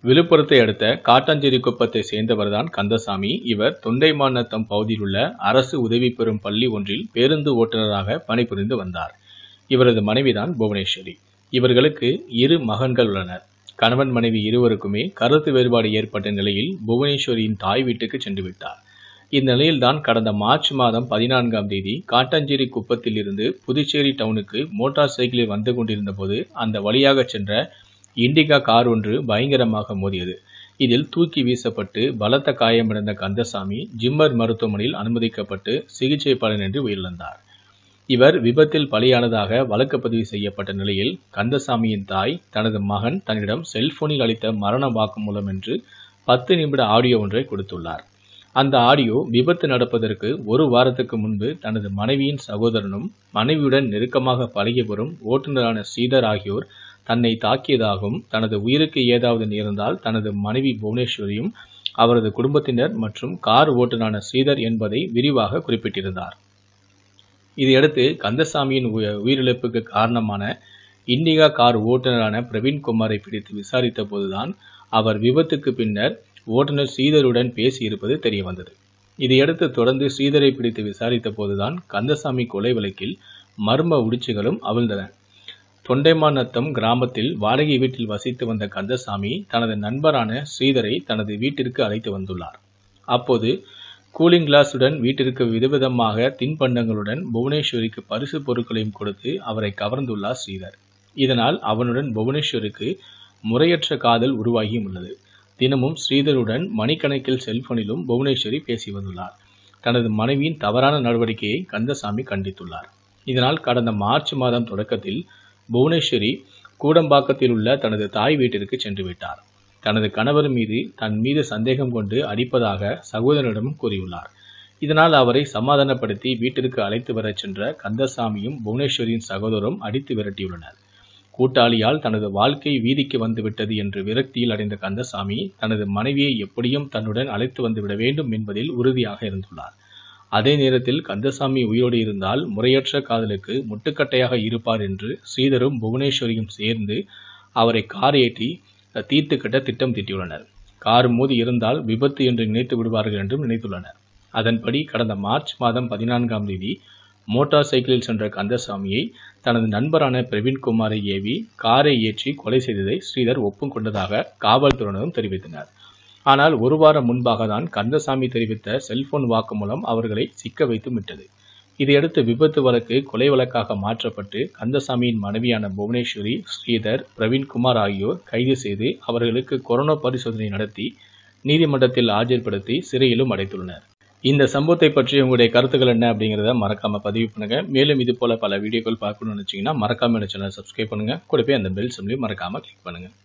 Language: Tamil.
விழுப்புரத்தை அடுத்த காட்டாஞ்சேரி குப்பத்தை சேர்ந்தவர்தான் கந்தசாமி இவர் தொண்டைமாநத்தம் பகுதியில் உள்ள அரசு உதவி பெறும் பள்ளி ஒன்றில் பேருந்து ஓட்டுநராக பணிபுரிந்து வந்தார் இவரது மனைவிதான் புவனேஸ்வரி இவர்களுக்கு இரு மகன்கள் உள்ளனர் கணவன் மனைவி இருவருக்குமே கருத்து வேறுபாடு ஏற்பட்ட நிலையில் புவனேஸ்வரியின் தாய் வீட்டுக்கு சென்று விட்டார் இந்நிலையில்தான் கடந்த மார்ச் மாதம் பதினான்காம் தேதி காட்டாஞ்சேரி குப்பத்தில் இருந்து புதுச்சேரி டவுனுக்கு மோட்டார் சைக்கிளில் வந்து கொண்டிருந்த போது அந்த வழியாக சென்ற இண்டிகா கார் ஒன்று பயங்கரமாக மோதியது இதில் தூக்கி வீசப்பட்டு பலத்த காயமடைந்த கந்தசாமி ஜிம்மர் மருத்துவமனையில் அனுமதிக்கப்பட்டு சிகிச்சை பலனின்றி உயிரிழந்தார் இவர் விபத்தில் பலியானதாக வழக்கு பதிவு செய்யப்பட்ட நிலையில் கந்தசாமியின் தாய் தனது மகன் தன்னிடம் செல்போனில் அளித்த மரண வாக்குமூலம் என்று பத்து நிமிட ஆடியோ ஒன்றை கொடுத்துள்ளார் அந்த ஆடியோ விபத்து நடப்பதற்கு ஒரு வாரத்துக்கு முன்பு தனது மனைவியின் சகோதரனும் மனைவியுடன் நெருக்கமாக பழகி வரும் ஓட்டுநரான ஸ்ரீதர் ஆகியோர் தன்னை தாக்கியதாகவும் தனது உயிருக்கு ஏதாவது நேர்ந்தால் தனது மனைவி புவனேஸ்வரியும் அவரது குடும்பத்தினர் மற்றும் கார் ஓட்டுநரான ஸ்ரீதர் என்பதை விரிவாக குறிப்பிட்டிருந்தார் இதையடுத்து கந்தசாமியின் உய- உயிரிழப்புக்கு காரணமான இண்டிகா கார் ஓட்டுநரான பிரவீன்குமாரை பிடித்து விசாரித்த போதுதான் அவர் விபத்துக்கு பின்னர் ஓட்டுநர் ஸ்ரீதருடன் பேசியிருப்பது தெரிய வந்தது இதையடுத்து தொடர்ந்து ஸ்ரீதரை பிடித்து விசாரித்த போதுதான் கந்தசாமி கொலை வழக்கில் மர்ம உடிச்சுகளும் அவிழ்ந்தன தொண்டைமாநத்தம் கிராமத்தில் வாடகை வீட்டில் வசித்து வந்த கந்தசாமி தனது நண்பரான ஸ்ரீதரை தனது வீட்டிற்கு அழைத்து வந்துள்ளார் அப்போது கூலிங் கிளாஸுடன் வீட்டிற்கு விதவிதமாக தின்பண்டங்களுடன் புவனேஸ்வரிக்கு பரிசு பொருட்களையும் கொடுத்து அவரை கவர்ந்துள்ளார் ஸ்ரீதர் இதனால் அவனுடன் புவனேஸ்வருக்கு முறையற்ற காதல் உருவாகியும் உள்ளது தினமும் ஸ்ரீதருடன் மணிக்கணக்கில் செல்போனிலும் புவனேஸ்வரி பேசி வந்துள்ளார் தனது மனைவியின் தவறான நடவடிக்கையை கந்தசாமி கண்டித்துள்ளார் இதனால் கடந்த மார்ச் மாதம் தொடக்கத்தில் புவனேஸ்வரி கூடம்பாக்கத்தில் உள்ள தனது தாய் வீட்டிற்கு சென்று விட்டார் தனது கணவர் மீது தன் மீது சந்தேகம் கொண்டு அடிப்பதாக சகோதரனிடம் கூறியுள்ளார் இதனால் அவரை சமாதானப்படுத்தி வீட்டிற்கு அழைத்து வரச் சென்ற கந்தசாமியும் புவனேஸ்வரியின் சகோதரரும் அடித்து விரட்டியுள்ளனர் கூட்டாளியால் தனது வாழ்க்கை வீதிக்கு வந்துவிட்டது என்று விரக்தியில் அடைந்த கந்தசாமி தனது மனைவியை எப்படியும் தன்னுடன் அழைத்து வந்துவிட வேண்டும் என்பதில் உறுதியாக இருந்துள்ளார் அதே நேரத்தில் கந்தசாமி உயிரோடு இருந்தால் முறையற்ற காதலுக்கு முட்டுக்கட்டையாக இருப்பார் என்று ஸ்ரீதரும் புவனேஸ்வரியும் சேர்ந்து அவரை கார் ஏற்றி தீர்த்து கட்ட திட்டம் தீட்டியுள்ளனர் கார் மோதி இருந்தால் விபத்து என்று நினைத்து விடுவார்கள் என்றும் நினைத்துள்ளனர் அதன்படி கடந்த மார்ச் மாதம் பதினான்காம் தேதி மோட்டார் சைக்கிளில் சென்ற கந்தசாமியை தனது நண்பரான பிரவீன்குமாரை ஏவி காரை ஏற்றி கொலை செய்ததை ஸ்ரீதர் ஒப்புக்கொண்டதாக காவல்துறையினரும் தெரிவித்தனர் ஆனால் ஒரு வாரம் முன்பாக தான் கந்தசாமி தெரிவித்த செல்போன் வாக்குமூலம் அவர்களை சிக்க வைத்து விட்டது இதையடுத்து விபத்து வழக்கு கொலை வழக்காக மாற்றப்பட்டு கந்தசாமியின் மனைவியான புவனேஸ்வரி ஸ்ரீதர் பிரவீன்குமார் ஆகியோர் கைது செய்து அவர்களுக்கு கொரோனா பரிசோதனை நடத்தி நீதிமன்றத்தில் ஆஜர்படுத்தி சிறையிலும் அடைத்துள்ளனர் இந்த சம்பவத்தை பற்றி உங்களுடைய கருத்துக்கள் என்ன அப்படிங்கிறத மறக்காம பதிவு பண்ணுங்க மேலும் இது போல பல வீடியோக்கள் பார்க்கணும்னு நினைச்சீங்கன்னா மறக்காம இந்த சேனலை சப்ஸ்கிரைப் பண்ணுங்க கூடவே அந்த பெல் சிம்லையும் மறக்காம கிளிக் பண்ணுங்க